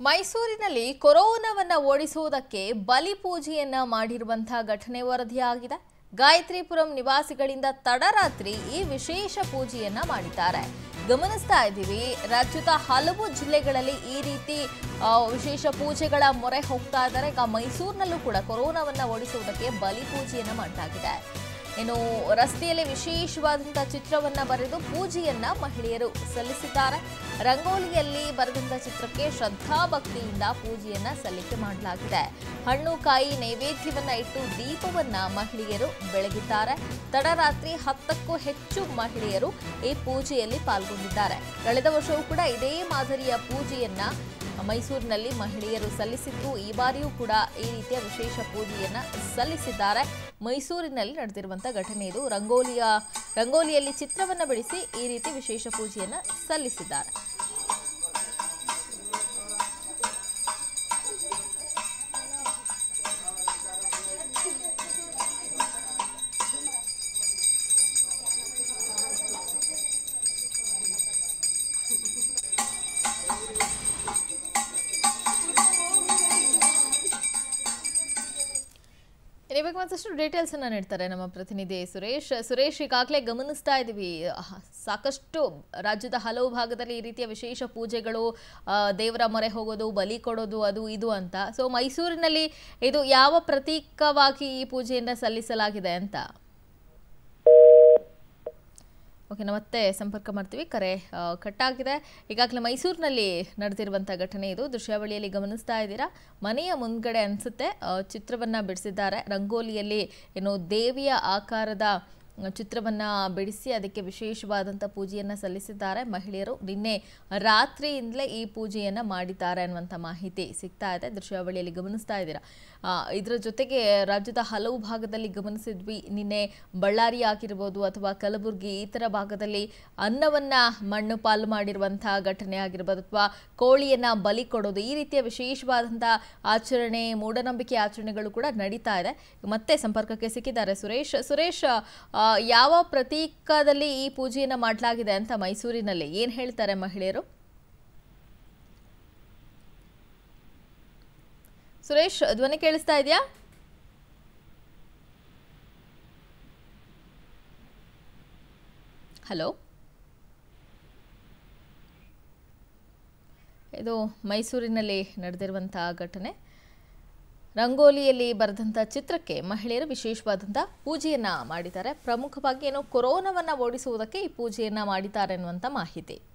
ಮೈಸೂರಿನಲ್ಲಿ ಕೊರೋನಾವನ್ನ ಓಡಿಸುವುದಕ್ಕೆ ಬಲಿ ಪೂಜೆಯನ್ನ ಮಾಡಿರುವಂತಹ ಘಟನೆ ವರದಿಯಾಗಿದೆ ಗಾಯತ್ರಿಪುರಂ ನಿವಾಸಿಗಳಿಂದ ತಡರಾತ್ರಿ ಈ ವಿಶೇಷ ಪೂಜೆಯನ್ನ ಮಾಡಿದ್ದಾರೆ ಗಮನಿಸ್ತಾ ಇದ್ದೀವಿ ರಾಜ್ಯದ ಹಲವು ಜಿಲ್ಲೆಗಳಲ್ಲಿ ಈ ರೀತಿ ಆ, ವಿಶೇಷ ಪೂಜೆಗಳ ಮೊರೆ ಹೋಗ್ತಾ ಇದ್ದಾರೆ ಈಗ ಮೈಸೂರಿನಲ್ಲೂ ಕೂಡ ಕೊರೋನಾವನ್ನ ಓಡಿಸುವುದಕ್ಕೆ ಬಲಿ ಪೂಜೆಯನ್ನ ಮಾಡಲಾಗಿದೆ ಇನ್ನು ರಸ್ತೆಯಲ್ಲಿ ವಿಶೇಷವಾದಂತಹ ಚಿತ್ರವನ್ನ ಬರೆದು ಪೂಜೆಯನ್ನ ಮಹಿಳೆಯರು ಸಲ್ಲಿಸಿದ್ದಾರೆ ರಂಗೋಲಿಯಲ್ಲಿ ಬರೆದಂತಹ ಚಿತ್ರಕ್ಕೆ ಶ್ರದ್ಧಾಭಕ್ತಿಯಿಂದ ಪೂಜೆಯನ್ನ ಸಲ್ಲಿಕೆ ಮಾಡಲಾಗಿದೆ ಹಣ್ಣು ಕಾಯಿ ನೈವೇದ್ಯವನ್ನ ಇಟ್ಟು ದೀಪವನ್ನ ಮಹಿಳೆಯರು ಬೆಳಗಿದ್ದಾರೆ ತಡರಾತ್ರಿ ಹತ್ತಕ್ಕೂ ಹೆಚ್ಚು ಮಹಿಳೆಯರು ಈ ಪೂಜೆಯಲ್ಲಿ ಪಾಲ್ಗೊಂಡಿದ್ದಾರೆ ಕಳೆದ ವರ್ಷವೂ ಕೂಡ ಇದೇ ಮಾದರಿಯ ಪೂಜೆಯನ್ನ ಮೈಸೂರಿನಲ್ಲಿ ಮಹಿಳೆಯರು ಸಲ್ಲಿಸಿದ್ದು ಈ ಬಾರಿಯೂ ಕೂಡ ಈ ರೀತಿಯ ವಿಶೇಷ ಪೂಜೆಯನ್ನ ಸಲ್ಲಿಸಿದ್ದಾರೆ ಮೈಸೂರಿನಲ್ಲಿ ನಡೆದಿರುವಂಥ ಘಟನೆ ಇದು ರಂಗೋಲಿಯ ರಂಗೋಲಿಯಲ್ಲಿ ಚಿತ್ರವನ್ನ ಬಿಡಿಸಿ ಈ ರೀತಿ ವಿಶೇಷ ಪೂಜೆಯನ್ನ ಸಲ್ಲಿಸಿದ್ದಾರೆ ಇದ್ರ ಬಗ್ಗೆ ಮತ್ತಷ್ಟು ಡೀಟೇಲ್ಸ್ ಅನ್ನ ನೀಡ್ತಾರೆ ನಮ್ಮ ಪ್ರತಿನಿಧಿ ಸುರೇಶ್ ಸುರೇಶ್ ಈಗಾಗಲೇ ಗಮನಿಸ್ತಾ ಇದ್ದೀವಿ ಅಹ್, ಸಾಕಷ್ಟು ರಾಜ್ಯದ ಹಲವು ಭಾಗದಲ್ಲಿ ಈ ರೀತಿಯ ವಿಶೇಷ ಪೂಜೆಗಳು ಆ, ದೇವರ ಮೊರೆ ಹೋಗೋದು ಬಲಿ ಕೊಡೋದು ಅದು ಇದು ಅಂತ ಸೊ ಮೈಸೂರಿನಲ್ಲಿ ಇದು ಯಾವ ಪ್ರತೀಕವಾಗಿ ಈ ಪೂಜೆಯನ್ನ ಸಲ್ಲಿಸಲಾಗಿದೆ ಅಂತ ಓಕೆ ನಾವು ಮತ್ತೆ ಸಂಪರ್ಕ ಮಾಡ್ತೀವಿ ಕರೆ ಆ, ಕಟ್ಟಾಗಿದೆ ಈಗಾಗಲೇ ಮೈಸೂರಿನಲ್ಲಿ ನಡೆದಿರುವಂಥ ಘಟನೆ ಇದು ದೃಶ್ಯಾವಳಿಯಲ್ಲಿ ಗಮನಿಸ್ತಾ ಇದ್ದೀರಾ ಮನೆಯ ಮುಂದ್ಗಡೆ ಅನಿಸುತ್ತೆ ಚಿತ್ರವನ್ನು ಬಿಡಿಸಿದ್ದಾರೆ ರಂಗೋಲಿಯಲ್ಲಿ ಏನು ದೇವಿಯ ಆಕಾರದ ಆ, ಚಿತ್ರವನ್ನ ಬಿಡಿಸಿ ಅದಕ್ಕೆ ವಿಶೇಷವಾದಂಥ ಪೂಜೆಯನ್ನು ಸಲ್ಲಿಸಿದ್ದಾರೆ ಮಹಿಳೆಯರು ನಿನ್ನೆ ರಾತ್ರಿಯಿಂದಲೇ ಈ ಪೂಜೆಯನ್ನು ಮಾಡಿದ್ದಾರೆ ಅನ್ನುವಂಥ ಮಾಹಿತಿ ಸಿಗ್ತಾ ಇದೆ ದೃಶ್ಯಾವಳಿಯಲ್ಲಿ ಗಮನಿಸ್ತಾ ಇದ್ದೀರಾ ಆ, ಇದರ ಜೊತೆಗೆ ರಾಜ್ಯದ ಹಲವು ಭಾಗದಲ್ಲಿ ಗಮನಿಸಿದ್ವಿ ನಿನ್ನೆ ಬಳ್ಳಾರಿ ಆಗಿರ್ಬೋದು ಅಥವಾ ಕಲಬುರಗಿ ಈ ಥರ ಭಾಗದಲ್ಲಿ ಅನ್ನವನ್ನ ಮಣ್ಣು ಪಾಲು ಮಾಡಿರುವಂಥ ಘಟನೆ ಆಗಿರ್ಬೋದು ಅಥವಾ ಕೋಳಿಯನ್ನ ಬಲಿ ಕೊಡೋದು ಈ ರೀತಿಯ ವಿಶೇಷವಾದಂಥ ಆಚರಣೆ ಮೂಢನಂಬಿಕೆ ಆಚರಣೆಗಳು ಕೂಡ ನಡೀತಾ ಇದೆ ಮತ್ತೆ ಸಂಪರ್ಕಕ್ಕೆ ಸಿಕ್ಕಿದ್ದಾರೆ ಸುರೇಶ್ ಸುರೇಶ್ ಆ, ಯಾವ ಪ್ರತೀಕದಲ್ಲಿ ಈ ಪೂಜೆಯನ್ನ ಮಾಡಲಾಗಿದೆ ಅಂತ ಮೈಸೂರಿನಲ್ಲಿ ಏನ್ ಹೇಳ್ತಾರೆ ಮಹಿಳೆಯರು ಸುರೇಶ್ ಧ್ವನಿ ಕೇಳಿಸ್ತಾ ಇದೆಯಾ ಹಲೋ ಇದು ಮೈಸೂರಿನಲ್ಲಿ ನಡೆದಿರುವಂಥ ಘಟನೆ ರಂಗೋಲಿಯಲ್ಲಿ ಬರೆದಂಥ ಚಿತ್ರಕ್ಕೆ ಮಹಿಳೆಯರು ವಿಶೇಷವಾದಂಥ ಪೂಜೆಯನ್ನ ಮಾಡಿದ್ದಾರೆ ಪ್ರಮುಖವಾಗಿ ಏನು ಕೊರೋನಾವನ್ನ ಓಡಿಸುವುದಕ್ಕೆ ಈ ಪೂಜೆಯನ್ನ ಮಾಡಿದ್ದಾರೆ ಅನ್ನುವಂಥ ಮಾಹಿತಿ